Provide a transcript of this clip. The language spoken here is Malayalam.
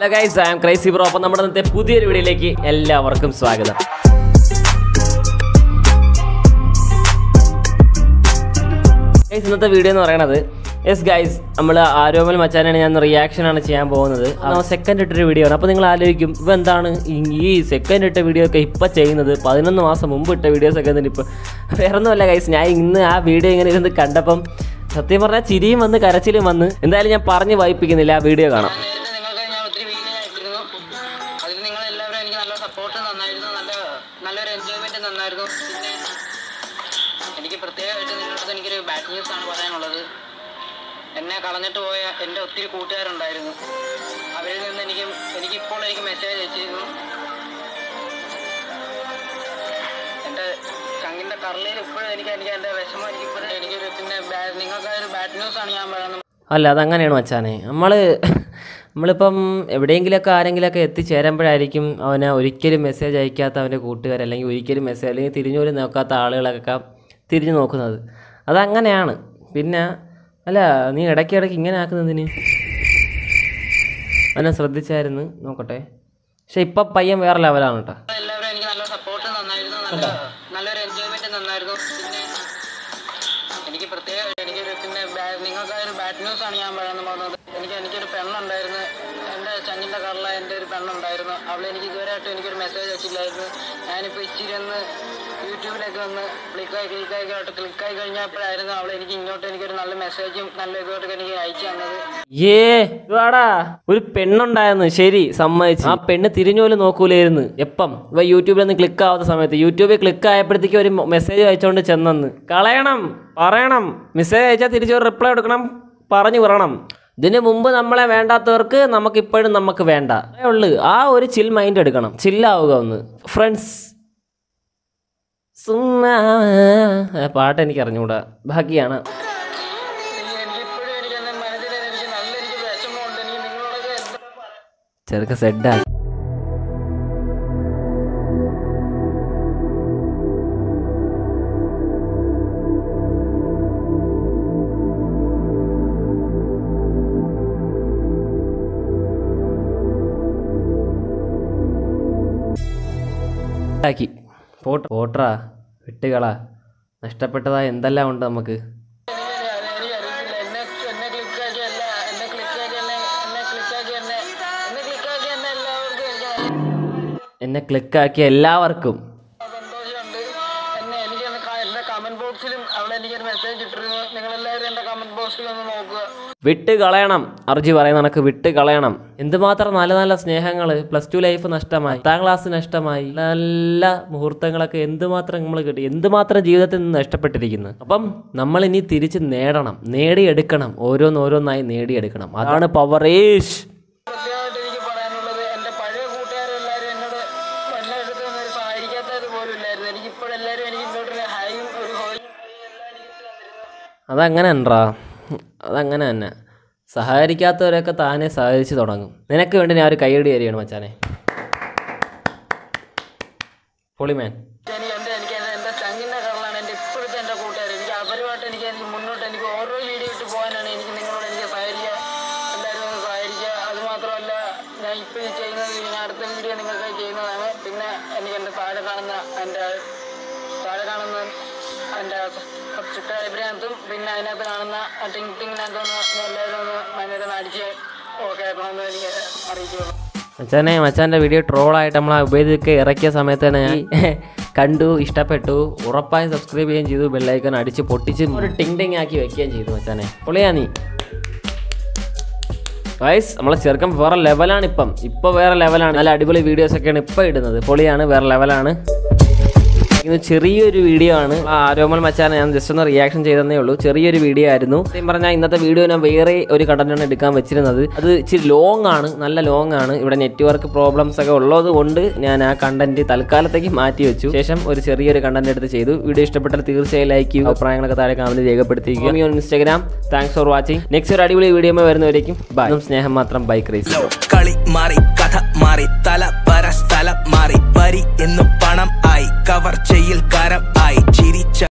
hello guys I am crazy bro അപ്പം നമ്മുടെ ഇന്നത്തെ പുതിയൊരു വീഡിയോയിലേക്ക് എല്ലാവർക്കും സ്വാഗതം ഗൈസ് ഇന്നത്തെ വീഡിയോ എന്ന് പറയണത് യെസ് ഗൈസ് നമ്മൾ ആരോമൽ മച്ചാനാണ് ഞാൻ റിയാക്ഷൻ ആണ് ചെയ്യാൻ പോകുന്നത് സെക്കൻഡ് ഇട്ടൊരു വീഡിയോ ആണ് അപ്പോൾ നിങ്ങൾ ആലോചിക്കും ഇപ്പം എന്താണ് ഈ- ഈ സെക്കൻഡ് ഇട്ട വീഡിയോ ഒക്കെ ഇപ്പം ചെയ്യുന്നത് പതിനൊന്ന് മാസം മുമ്പ് ഇട്ട വീഡിയോസ് ഒക്കെ എന്തിന് ഇപ്പം വേറെ ഒന്നുമല്ല ഗൈസ് ഞാൻ ഇന്ന് ആ വീഡിയോ ഇങ്ങനെ ഇരുന്ന് കണ്ടപ്പം സത്യം പറഞ്ഞാൽ ചിരിയും വന്ന് കരച്ചിലും വന്ന് എന്തായാലും ഞാൻ പറഞ്ഞ് വായിപ്പിക്കുന്നില്ല ആ വീഡിയോ കാണാം നേരത്തെ നിങ്ങൾക്ക് ഞാൻ ഒത്തിരി വീഡിയോ ഞാൻ ഇട്ടിരുന്നു അതിൽ നിങ്ങൾ എല്ലാവരും എനിക്ക് നല്ല സപ്പോർട്ട് തന്നായിരുന്നു നല്ല നല്ലൊരു എൻജോയ്മെന്റ് തന്നായിരുന്നു പിന്നെ എനിക്ക് പ്രത്യേകമായിട്ട് നിങ്ങളുടെ എനിക്കൊരു ബാഡ് ന്യൂസ് ആണ് പറയാനുള്ളത് എന്നെ കളഞ്ഞിട്ട് പോയ എൻ്റെ ഒത്തിരി കൂട്ടുകാരുണ്ടായിരുന്നു അവരിൽ നിന്ന് എനിക്ക് എനിക്ക് ഇപ്പോൾ എനിക്ക് മെസ്സേജ് അയച്ചിരുന്നു എൻ്റെ ചങ്കിൻ്റെ കറലയിൽ ഇപ്പോഴും എനിക്ക് എനിക്ക് എൻ്റെ വിഷമം എനിക്ക് ഇപ്പോഴും എനിക്കൊരു പിന്നെ ബാഡ് നിങ്ങൾക്ക് ഒരു ബാഡ് ന്യൂസ് ആണ് ഞാൻ പറയുന്നത് അല്ല അതങ്ങനെയാണ് മച്ചാനെ നമ്മൾ നമ്മളിപ്പം എവിടെയെങ്കിലുമൊക്കെ ആരെങ്കിലുമൊക്കെ എത്തിച്ചേരുമ്പോഴായിരിക്കും അവനെ ഒരിക്കലും മെസ്സേജ് അയക്കാത്ത അവൻ്റെ കൂട്ടുകാർ അല്ലെങ്കിൽ ഒരിക്കലും മെസ്സേജ് അല്ലെങ്കിൽ തിരിഞ്ഞുപോലും നോക്കാത്ത ആളുകളൊക്കെ തിരിഞ്ഞു നോക്കുന്നത് അതങ്ങനെയാണ് പിന്നെ അല്ല നീ ഇടയ്ക്ക് ഇടയ്ക്ക് ഇങ്ങനെ ആക്കുന്നതിന് അവനെ ശ്രദ്ധിച്ചായിരുന്നു നോക്കട്ടെ പക്ഷെ ഇപ്പം പയ്യൻ വേറെ ലെവലാണ് കേട്ടോ എല്ലാവരും എനിക്ക് നല്ല സപ്പോർട്ട് തന്നായിരുന്നു നല്ല നല്ലൊരു എൻജോയ്മെന്റ് തന്നായിരുന്നു പിന്നെ എനിക്ക് പ്രത്യേകമായിട്ട് എനിക്കൊരു പിന്നെ ബാ- നിങ്ങൾക്ക് ഒരു ബാഡ് ന്യൂസ് ആണ് ഞാൻ പറയാൻ പോകുന്നത് എനിക്ക് എനിക്കൊരു പെണ്ണുണ്ടായിരുന്നു എൻ്റെ ചങ്ങിൻ്റെ കറല എൻ്റെ ഒരു പെണ്ണുണ്ടായിരുന്നു അവൾ എനിക്ക് ഇതുവരെയായിട്ട് എനിക്കൊരു മെസ്സേജ് അയച്ചില്ലായിരുന്നു ഞാനിപ്പോൾ ഇച്ചിരി ഒന്ന് യൂട്യൂബിലൊക്കെ ഒന്ന് ക്ലിക്കായി ക്ലിക്കായി ക്ലിക്കായി കഴിഞ്ഞപ്പോഴായിരുന്നു അവൾ എനിക്ക് ഇങ്ങോട്ട് എനിക്കൊരു നല്ല മെസ്സേജും നല്ല ഇതുമായിട്ടൊക്കെ എനിക്ക് അയച്ചു തന്നത് ഏ ഇതാടാ ഒരു പെണ്ണുണ്ടായിരുന്നു ശരി സമ്മതിച്ചു ആ പെണ്ണ് തിരിഞ്ഞു പോലും നോക്കൂലായിരുന്നു എപ്പം ഇവ യൂട്യൂബിൽ നിന്ന് ക്ലിക്ക് ആവാത്ത സമയത്ത് യൂട്യൂബിൽ ക്ലിക്ക് ആയപ്പോഴത്തേക്കും ഒരു മെസ്സേജ് അയച്ചുകൊണ്ട് ചെന്നെന്ന് കളയണം പറയണം മെസ്സേജ് അയച്ചാൽ തിരിച്ചു ഒരു റിപ്ലൈ കൊടുക്കണം പറഞ്ഞു വിടണം ഇതിന് മുമ്പ് നമ്മളെ വേണ്ടാത്തവർക്ക് നമുക്ക് ഇപ്പോഴും നമുക്ക് വേണ്ട അതേ ഉള്ളു ആ ഒരു ചിൽ മൈൻഡ് എടുക്കണം ചില്ലാവുക ഒന്ന് ഫ്രണ്ട്സ് സുമ്മാ ആ പാട്ട് എനിക്ക് അറിഞ്ഞുകൂടാ ബാക്കിയാണ് എനിക്ക് എനിക്കിപ്പോഴും എനിക്ക് എൻ്റെ മനസ്സിൽ എനിക്ക് നല്ല എനിക്ക് വിഷമമുണ്ട് എനിക്ക് നിങ്ങളോടൊക്കെ എന്താ പറയുക ചെറുക്ക സെഡാ ആക്കി പോട്ട പോട്ടറാ വിട്ടുകളാ നഷ്ടപ്പെട്ടതാ എന്തെല്ലാം ഉണ്ട് നമുക്ക് എനിക്കറിയത്തില്ല എന്നെ എന്നെ ക്ലിക്കാക്കി അല്ല എന്നെ ക്ലിക്കാക്കി എന്നെ എന്നെ ക്ലിക്കാക്കി എന്നെ എന്നെ ക്ലിക്കാക്കി എന്നെ എല്ലാവർക്കും എനിക്ക് എന്നെ ക്ലിക്കാക്കിയ എല്ലാവർക്കും സന്തോഷമുണ്ട് എന്നെ എനിക്ക് ഒന്ന് ക- എന്റെ കമന്റ് ബോക്സിലും അവിടെ എനിക്കൊരു മെസ്സേജ് ഇട്ടിരുന്നു നിങ്ങളെല്ലാവരും എന്റെ കമന്റ് ബോക്സിൽ ഒന്ന് നോക്കുക വിട്ട് കളയണം അർജി പറയുന്ന കണക്ക് വിട്ട് കളയണം എന്തുമാത്രം നല്ല നല്ല സ്നേഹങ്ങൾ പ്ലസ് ടു ലൈഫ് നഷ്ടമായി പത്താം ക്ലാസ് നഷ്ടമായി നല്ല മുഹൂർത്തങ്ങളൊക്കെ എന്തുമാത്രം നമ്മൾ കിട്ടി എന്തുമാത്രം ജീവിതത്തിൽ നിന്ന് നഷ്ടപ്പെട്ടിരിക്കുന്നു അപ്പം നമ്മൾ ഇനി തിരിച്ച് നേടണം നേടിയെടുക്കണം ഓരോന്നോരോന്നായി നേടിയെടുക്കണം അതാണ് പവറേഷ് പ്രത്യേകമായിട്ട് എനിക്ക് പറയാനുള്ളത് എന്റെ പഴയ കൂട്ടുകാരെല്ലാവരും എന്നോട് എന്നെ എടുത്ത് ഒന്ന് ഒരു സഹായിക്കാത്തത് പോലും ഇല്ലായിരുന്നു എനിക്ക് ഇപ്പോഴെല്ലാവരും എനിക്ക് ഇങ്ങോട്ടൊരു ഹായും ഒരു ഹോയും എല്ലാം എനിക്ക് ഇട്ട് തന്നിരുന്നു അതങ്ങനെ ഉണ്ടാ അതങ്ങനെ തന്നെ സഹകരിക്കാത്തവരൊക്കെ താനെ സഹകരിച്ച് തുടങ്ങും നിനക്ക് വേണ്ടി ഞാൻ ഒരു കൈയടി തരികയാണ് മച്ചാനെ പൊളിമാൻ എനിക്ക് എൻ്റെ എനിക്ക് എൻ്റെ എൻ്റെ ചങ്ങിൻ്റെ കറലാണ് എൻ്റെ ഇപ്പോഴത്തെ എൻ്റെ കൂട്ടുകാർ എനിക്ക് അവരുമായിട്ട് എനിക്ക് എനിക്ക് മുന്നോട്ട് എനിക്ക് ഓരോ വീഡിയോ ഇട്ട് പോകാനാണ് എനിക്ക് നിങ്ങളോട് എനിക്ക് സഹകരിക്കുക എല്ലാവരും ഒന്ന് സഹകരിക്കുക അതുമാത്രമല്ല ഞാൻ ഇപ്പോൾ ഈ ചെയ്യുന്നത് ഞാൻ അടുത്ത വീഡിയോ നിങ്ങൾക്കായി ചെയ്യുന്നതാണ് പിന്നെ എനിക്ക് എൻ്റെ താഴെ കാണുന്ന എൻ്റെ താഴെ കാണുന്ന എൻ്റെ സബ്സ്ക്രൈബറിനകത്തും പിന്നെ അതിനകത്ത് കാണുന്ന ടിങ് ടിങ്ങിനകത്തൊന്ന് എല്ലാവരും ഒന്ന് മനോരമ അടിച്ച് ഓക്കെ ആക്കണമെന്ന് എനിക്ക് അറിയിക്കുള്ളൂ മച്ചാനെ മച്ചാൻ്റെ വീഡിയോ ട്രോളായിട്ട് നമ്മൾ ആ ഉപയോഗിച്ചൊക്കെ ഇറക്കിയ സമയത്ത് തന്നെ ഞാൻ കണ്ടു ഇഷ്ടപ്പെട്ടു ഉറപ്പായും സബ്സ്ക്രൈബ് ചെയ്യുകയും ചെയ്തു ബെല്ലൈക്കൺ അടിച്ച് പൊട്ടിച്ച് ഒരു ടിങ് ടിങ് ആക്കി വെക്കുകയും ചെയ്തു മച്ചാനെ പൊളിയാ നീ വൈസ് നമ്മളെ ചെറുക്കം വേറെ ലെവലാണ് ഇപ്പം ഇപ്പോൾ വേറെ ലെവലാണ് നല്ല അടിപൊളി വീഡിയോസ് ഒക്കെയാണ് ഇപ്പം ഇടുന്നത് പൊളിയാണ് വേറെ ലെവലാണ് ഇത് ചെറിയൊരു വീഡിയോ ആണ് ആ ആരോമൽ മച്ചാൻ ഞാൻ ജസ്റ്റ് ഒന്ന് റിയാക്ഷൻ ചെയ്തതേ ഉള്ളൂ ചെറിയൊരു വീഡിയോ ആയിരുന്നു സത്യം പറഞ്ഞാൽ ഇന്നത്തെ വീഡിയോ ഞാൻ വേറെ ഒരു കണ്ടന്റാണ് എടുക്കാൻ വെച്ചിരുന്നത് അത് ഇച്ചിരി ലോങ് ആണ് നല്ല ലോങ് ആണ് ഇവിടെ നെറ്റ്വർക്ക് പ്രോബ്ലംസ് ഒക്കെ ഉള്ളത് കൊണ്ട് ഞാൻ ആ കണ്ടന്റ് തൽക്കാലത്തേക്ക് മാറ്റി വെച്ചു ശേഷം ഒരു ചെറിയൊരു കണ്ടന്റ് എടുത്ത് ചെയ്തു വീഡിയോ ഇഷ്ടപ്പെട്ടാൽ തീർച്ചയായും ലൈക്ക് ചെയ്യുക അഭിപ്രായങ്ങളൊക്കെ താഴെ കമന്റ് രേഖപ്പെടുത്തിക്കുക Instagram thanks for watching next ഒരു അടിപൊളി വീഡിയോ വരുന്നവരേക്കും ബൈ സ്നേഹം മാത്രം ബൈ ക്രൈസ് കളി മാറി കഥ മാറി തല പര സ്ഥലം മാറി വരി എന്നു പണം ആയി കവർ ചെയ്യിൽ കരം ആയി ചിരിച്ച